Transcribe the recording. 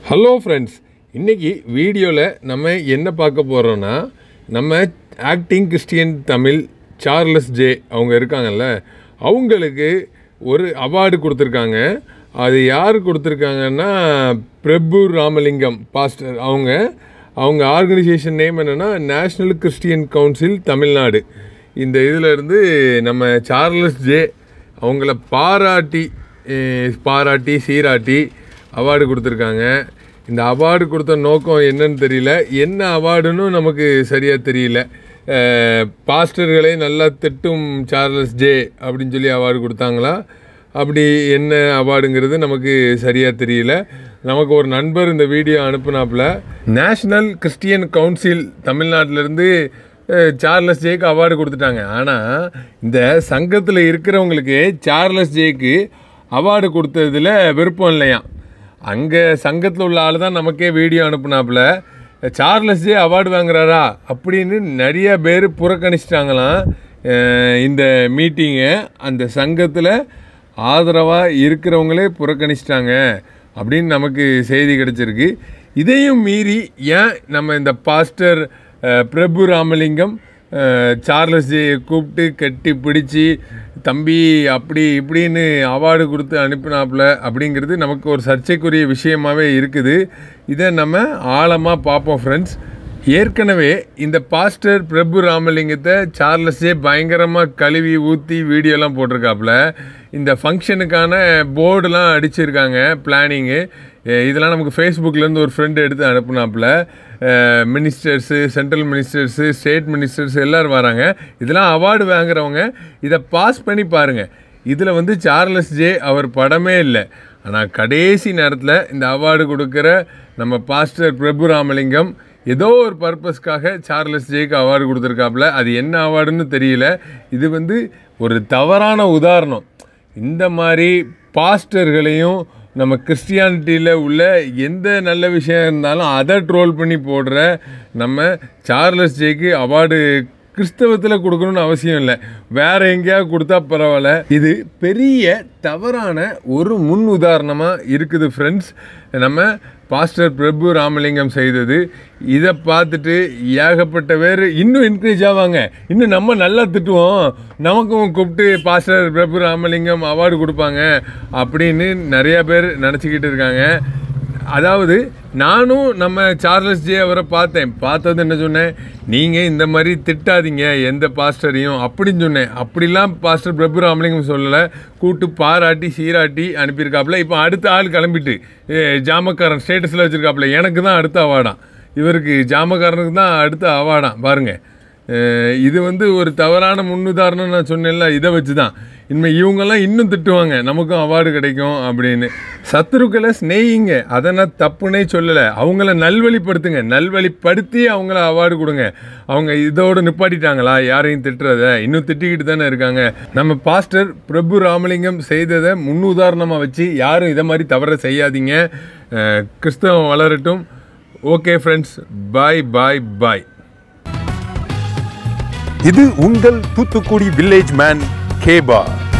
hello friends இன்றைக்கி வீடியோவில் நம்ம என்ன பார்க்க போகிறோன்னா நம்ம acting Christian Tamil Charles J அவங்க இருக்காங்கல்ல அவங்களுக்கு ஒரு அவார்டு கொடுத்துருக்காங்க அது யார் கொடுத்துருக்காங்கன்னா பிரபு ராமலிங்கம் பாஸ்டர் அவங்க அவங்க ஆர்கனைசேஷன் நேம் என்னென்னா நேஷ்னல் கிறிஸ்டியன் கவுன்சில் தமிழ்நாடு இந்த இதில் இருந்து நம்ம சார்லஸ் ஜே அவங்கள பாராட்டி அஹ், பாராட்டி சீராட்டி அவார்டு கொடுத்துருக்காங்க இந்த அவார்டு கொடுத்த நோக்கம் என்னன்னு தெரியல என்ன அவார்டுன்னு நமக்கு சரியாக தெரியல அஹ், பாஸ்டர்களை நல்லா திட்டும் சார்லஸ் ஜே அப்படின்னு சொல்லி அவார்டு கொடுத்தாங்களா அப்படி என்ன அவார்டுங்கிறது நமக்கு சரியாக தெரியல நமக்கு ஒரு நண்பர் இந்த வீடியோ அனுப்புனாப்புல நேஷ்னல் கிறிஸ்டியன் கவுன்சில் தமிழ்நாட்டிலேருந்து சார்லஸ் ஜேக்கு அவார்டு கொடுத்துட்டாங்க ஆனால் இந்த சங்கத்தில் இருக்கிறவங்களுக்கு சார்லஸ் ஜேக்கு அவார்டு கொடுத்ததுல விருப்பம் இல்லையாம் அங்கே சங்கத்தில் உள்ள ஆள் தான் நமக்கே வீடியோ அனுப்புனாப்புல சார்லஸ் ஜே அவார்டு வாங்குறாரா அப்படின்னு நிறைய பேர் புறக்கணிச்சிட்டாங்களாம் அஹ் இந்த மீட்டிங்கை அந்த சங்கத்தில் ஆதரவாக இருக்கிறவங்களே புறக்கணிச்சிட்டாங்க அப்படின்னு நமக்கு செய்தி கிடைச்சிருக்கு இதையும் மீறி ஏன் நம்ம இந்த பாஸ்டர் அஹ், பிரபு ராமலிங்கம் அஹ், சார்லஸ் ஜேயை கூப்பிட்டு கட்டி பிடிச்சி தம்பி அப்படி இப்படின்னு அவார்டு கொடுத்து அனுப்பினாப்புல அப்படிங்கிறது நமக்கு ஒரு சர்ச்சைக்குரிய விஷயமாவே இருக்குது இதை நம்ம ஆழமாக பார்ப்போம் ஃப்ரெண்ட்ஸ் ஏற்கனவே இந்த பாஸ்டர் பிரபு ராமலிங்கத்தை சார்லஸே பயங்கரமாக கழுவி ஊற்றி வீடியோலாம் போட்டிருக்காப்புல இந்த ஃபங்க்ஷனுக்கான போர்டுலாம் அடிச்சிருக்காங்க பிளானிங்கு இதெல்லாம் நமக்கு ஃபேஸ்புக்லேருந்து ஒரு ஃப்ரெண்டு எடுத்து அனுப்புனாப்புல ministers central ministers state ministers எல்லோரும் வராங்க இதெல்லாம் அவார்டு வாங்குறவங்க இதை பாஸ் பண்ணி பாருங்கள் இதில் வந்து சார்லஸ் ஜே அவர் படமே இல்லை ஆனால் கடைசி நேரத்தில் இந்த அவார்டு கொடுக்குற நம்ம பாஸ்டர் பிரபு ராமலிங்கம் ஏதோ ஒரு பர்பஸ்க்காக சார்லஸ் ஜேக்கு அவார்டு கொடுத்துருக்காப்புல அது என்ன அவார்டுன்னு தெரியல இது வந்து ஒரு தவறான உதாரணம் இந்த மாதிரி பாஸ்டர்களையும் நம்ம கிறிஸ்டியானிட்டியில் உள்ள எந்த நல்ல விஷயம் இருந்தாலும் அதை ட்ரோல் பண்ணி போடுற நம்ம சார்லஸ் ஜேக்கு அவார்டு கிறிஸ்தவத்தில் கொடுக்கணும்னு அவசியம் இல்லை வேற எங்கேயாவது கொடுத்தா பரவாயில்ல இது பெரிய தவறான ஒரு முன் உதாரணமாக இருக்குது ஃப்ரெண்ட்ஸ் நம்ம பாஸ்டர் பிரபு ராமலிங்கம் செய்தது இதை பார்த்துட்டு ஏகப்பட்ட பேர் இன்னும் என்கரேஜ் ஆவாங்க இன்னும் நம்ம நல்லா திட்டுவோம் நமக்கும் கூப்பிட்டு பாஸ்டர் பிரபு ராமலிங்கம் அவார்டு கொடுப்பாங்க அப்படின்னு நிறையா பேர் நினச்சிக்கிட்டு இருக்காங்க அதாவது நானும் நம்ம சார்லஸ் ஜே அவரை பார்த்தேன் பார்த்தது என்ன சொன்னேன் நீங்கள் இந்த மாதிரி திட்டாதீங்க எந்த பாஸ்டரையும் அப்படின்னு சொன்னேன் அப்படிலாம் பாஸ்டர் பிரபு ராமலிங்கம் சொல்லலை கூட்டு பாராட்டி சீராட்டி அனுப்பியிருக்காப்புல இப்போ அடுத்த ஆள் கிளம்பிட்டு ஏ, ஜாமக்காரன் ஸ்டேட்டஸில் வச்சுருக்காப்புல எனக்கு தான் அடுத்த அவார்டாம் இவருக்கு ஜாமக்காரனுக்கு தான் அடுத்த அவார்டாம் பாருங்கள் அஹ் இது வந்து ஒரு தவறான முன்னுதாரணம் நான் சொன்னேன்ல இதை வச்சு தான் இனிமே இவங்கெல்லாம் இன்னும் திட்டுவாங்க நமக்கும் அவார்டு கிடைக்கும் அப்படின்னு சத்துருக்களை ஸ்நேகிங்க அதை நான் தப்புனே சொல்லலை அவங்கள நல்வழிப்படுத்துங்க நல்வழிப்படுத்தி அவங்கள அவார்டு கொடுங்க அவங்க இதோடு நிப்பாட்டிட்டாங்களா யாரையும் திட்டுறத இன்னும் திட்டிக்கிட்டு தானே இருக்காங்க நம்ம பாஸ்டர் பிரபு ராமலிங்கம் செய்ததை முன்னுதாரணமாக வச்சு யாரும் இதை மாதிரி தவற செய்யாதீங்க அஹ் கிறிஸ்தவம் வளரட்டும் ஓகே ஃப்ரெண்ட்ஸ் பாய் பாய் பாய் இது உங்கள் தூத்துக்குடி வில்லேஜ் மேன் கேபா